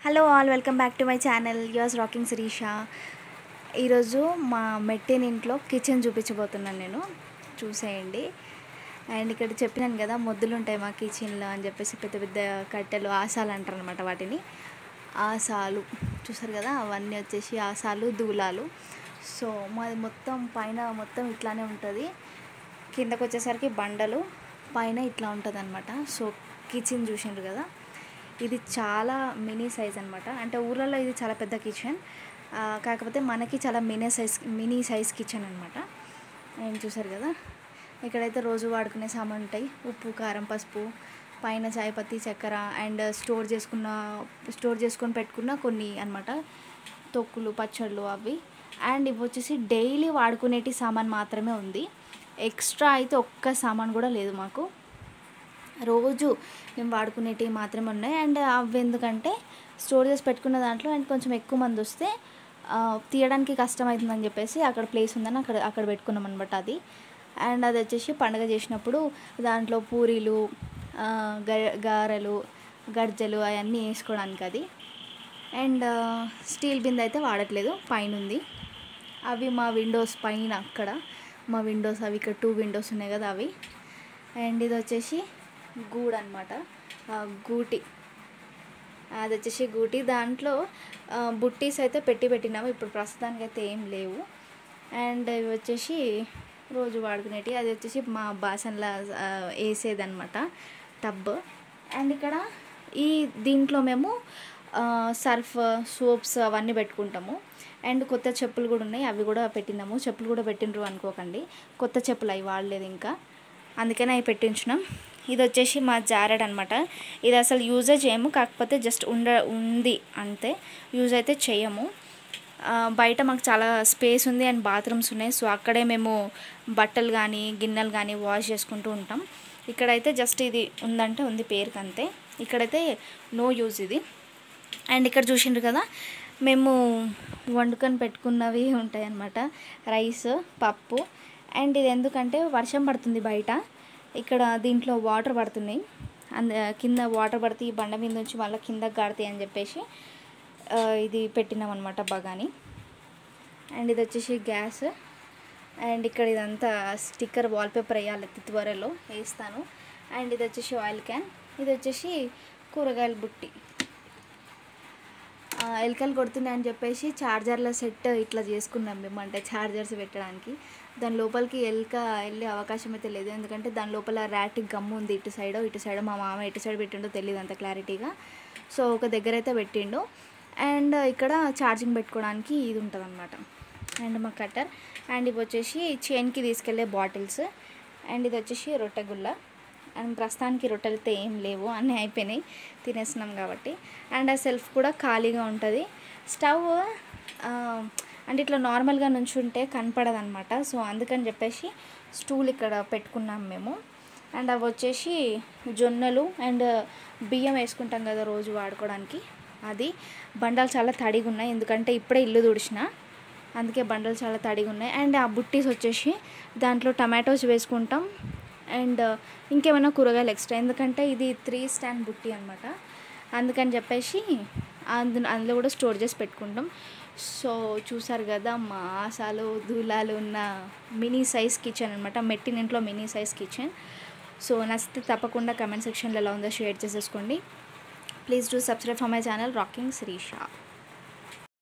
hello all welcome back to my channel yours rocking Sirisha ఈరోజు మా మెట్టిన్ ఇంట్లో కిచెన్ చూపించబోతున్నాను నేను చూసేయండి అండ్ ఇక్కడ చెప్పినాను కదా మొద్దులు ఉంటాయి మా కిచెన్లో అని చెప్పేసి పెద్ద పెద్ద కట్టెలు ఆసాలు అంటారు అనమాట వాటిని ఆసాలు చూసారు కదా అవన్నీ వచ్చేసి ఆసాలు దూలాలు సో మాది మొత్తం పైన మొత్తం ఇట్లానే ఉంటుంది కిందకు వచ్చేసరికి బండలు పైన ఇట్లా ఉంటుంది అనమాట సో కిచెన్ చూసిండ్రు కదా ఇది చాలా మినీ సైజ్ అనమాట అంటే ఊర్లలో ఇది చాలా పెద్ద కిచెన్ కాకపోతే మనకి చాలా mini size mini size kitchen అనమాట నేను చూసారు కదా ఇక్కడైతే రోజు వాడుకునే సామాన్ ఉంటాయి ఉప్పు కారం పసుపు పైన చాయ్ పత్తి చక్కెర అండ్ స్టోర్ చేసుకున్న స్టోర్ చేసుకొని పెట్టుకున్న కొన్ని అనమాట తొక్కులు పచ్చళ్ళు అవి అండ్ ఇవి వచ్చేసి డైలీ వాడుకునేటి సామాన్ మాత్రమే ఉంది ఎక్స్ట్రా అయితే ఒక్క సామాన్ కూడా లేదు మాకు రోజు మేము వాడుకునేటివి మాత్రమే ఉన్నాయి అండ్ అవి ఎందుకంటే స్టోర్ చేసి పెట్టుకున్న దాంట్లో అండ్ కొంచెం ఎక్కువ మంది వస్తే ఆ, తీయడానికి కష్టం అవుతుందని చెప్పేసి అక్కడ ప్లేస్ ఉందని అక్కడ అక్కడ పెట్టుకున్నాం అనమాట అది అండ్ అది వచ్చేసి పండగ చేసినప్పుడు దాంట్లో పూరీలు ఆ, గ- గారెలు గర్జలు అవన్నీ వేసుకోవడానికి అది అండ్ స్టీల్ బిందె అయితే వాడట్లేదు పైన ఉంది అవి మా విండోస్ పైన అక్కడ మా విండోస్ అవి ఇక్కడ టూ విండోస్ ఉన్నాయి కదా అవి అండ్ ఇది వచ్చేసి గూడు అనమాట గూటి అది వచ్చేసి గూటి దాంట్లో ఆ, బుట్టీస్ అయితే పెట్టి పెట్టినాము ఇప్పుడు ప్రస్తుతానికి అయితే ఏం లేవు అండ్ ఇవి వచ్చేసి రోజు వాడుకునేటివి అది వచ్చేసి మా బాసన్ల వేసేదన్నమాట టబ్ అండ్ ఇక్కడ ఈ దీంట్లో మేము ఆ, సర్ఫ్ సోప్స్ అవన్నీ పెట్టుకుంటాము అండ్ కొత్త చెప్పులు కూడా ఉన్నాయి అవి కూడా పెట్టినాము చెప్పులు కూడా పెట్టిండ్రు అనుకోకండి కొత్త చెప్పులు అవి వాడలేదు ఇంకా అందుకనే అవి పెట్టించినాం ఇది వచ్చేసి మా జారెడ్ అనమాట ఇది అసలు యూజే చేయము కాకపోతే జస్ట్ ఉండ ఉంది అంతే యూజ్ అయితే చేయము ఆ, బయట మాకు చాలా స్పేస్ ఉంది అండ్ బాత్రూమ్స్ ఉన్నాయి సో అక్కడే మేము బట్టలు కానీ గిన్నెలు కానీ వాష్ చేసుకుంటూ ఉంటాం ఇక్కడైతే జస్ట్ ఇది ఉందంటే ఉంది పేరుకి అంతే ఇక్కడైతే నో యూజ్ ఇది అండ్ ఇక్కడ చూసిండ్రు కదా మేము వండుకొని పెట్టుకున్నవి ఉంటాయి అన్నమాట రైస్ పప్పు అండ్ ఇది ఎందుకంటే వర్షం పడుతుంది బయట ఇక్కడ దీంట్లో వాటర్ పడుతున్నాయి అంద కింద వాటర్ పడితే ఈ బండ మీద నుంచి మళ్ళీ కిందకి గాడతాయి అని చెప్పేసి ఆ, ఇది పెట్టినాం అనమాట బగాని అండ్ ఇది వచ్చేసి గ్యాస్ అండ్ ఇక్కడ ఇదంతా స్టిక్కర్ వాల్పేపర్ వేయాలి త్వరలో వేస్తాను అండ్ ఇది వచ్చేసి ఆయిల్ క్యాన్ ఇది వచ్చేసి కూరగాయల బుట్టి ఆ, ఎలకలు కొడుతున్నాయి అని చెప్పేసి చార్జర్ల సెట్ ఇట్లా చేసుకున్నాం మేము అంటే చార్జర్స్ పెట్టడానికి దాని లోపలికి ఎలక వెళ్ళే అవకాశం అయితే లేదు ఎందుకంటే దాని లోపల ర్యాట్ గమ్ము ఉంది ఇటు సైడ్ ఇటు సైడ్ మా మామ ఇటు సైడ్ పెట్టిండో తెలియదు అంత క్లారిటీగా సో ఒక దగ్గర అయితే పెట్టిండు అండ్ ఇక్కడ ఛార్జింగ్ పెట్టుకోవడానికి ఇది ఉంటుంది అనమాట అండ్ మా కట్టర్ అండ్ ఇవి వచ్చేసి చైన్కి తీసుకెళ్లే బాటిల్స్ అండ్ ఇది వచ్చేసి రొట్టె గుల్ల అండ్ ప్రస్తుతానికి రొట్టెలు అయితే ఏం లేవు అన్నీ అయిపోయినాయి తినేస్తున్నాం కాబట్టి అండ్ ఆ సెల్ఫ్ కూడా ఖాళీగా ఉంటుంది స్టవ్ ఆ, అంటే ఇట్లా నార్మల్గా నుంచుంటే కనపడదు అనమాట సో అందుకని చెప్పేసి స్టూల్ ఇక్కడ పెట్టుకున్నాం మేము అండ్ అవి వచ్చేసి జొన్నలు అండ్ బియ్యం వేసుకుంటాం కదా రోజు వాడుకోవడానికి అది బండాలు చాలా తడిగా ఉన్నాయి ఎందుకంటే ఇప్పుడే ఇల్లు తుడిచిన అందుకే బండలు చాలా తడిగా ఉన్నాయి అండ్ ఆ బుట్టీస్ వచ్చేసి దాంట్లో టమాటోస్ వేసుకుంటాం అండ్ ఇంకేమైనా కూరగాయలు ఎక్స్ట్రా ఎందుకంటే ఇది త్రీ స్టాండ్ బుట్టి అనమాట అందుకని చెప్పేసి అందు అందులో కూడా స్టోర్ చేసి పెట్టుకుంటాం సో చూసారు కదా మా ఆసాలు దూలాలు ఉన్న మినీ సైజ్ కిచెన్ అనమాట మెట్టిన ఇంట్లో మినీ సైజ్ కిచెన్ సో నచ్చితే తప్పకుండా కమెంట్ సెక్షన్లో ఎలా ఉందో షేర్ చేసేసుకోండి please do subscribe for my channel rocking Srisha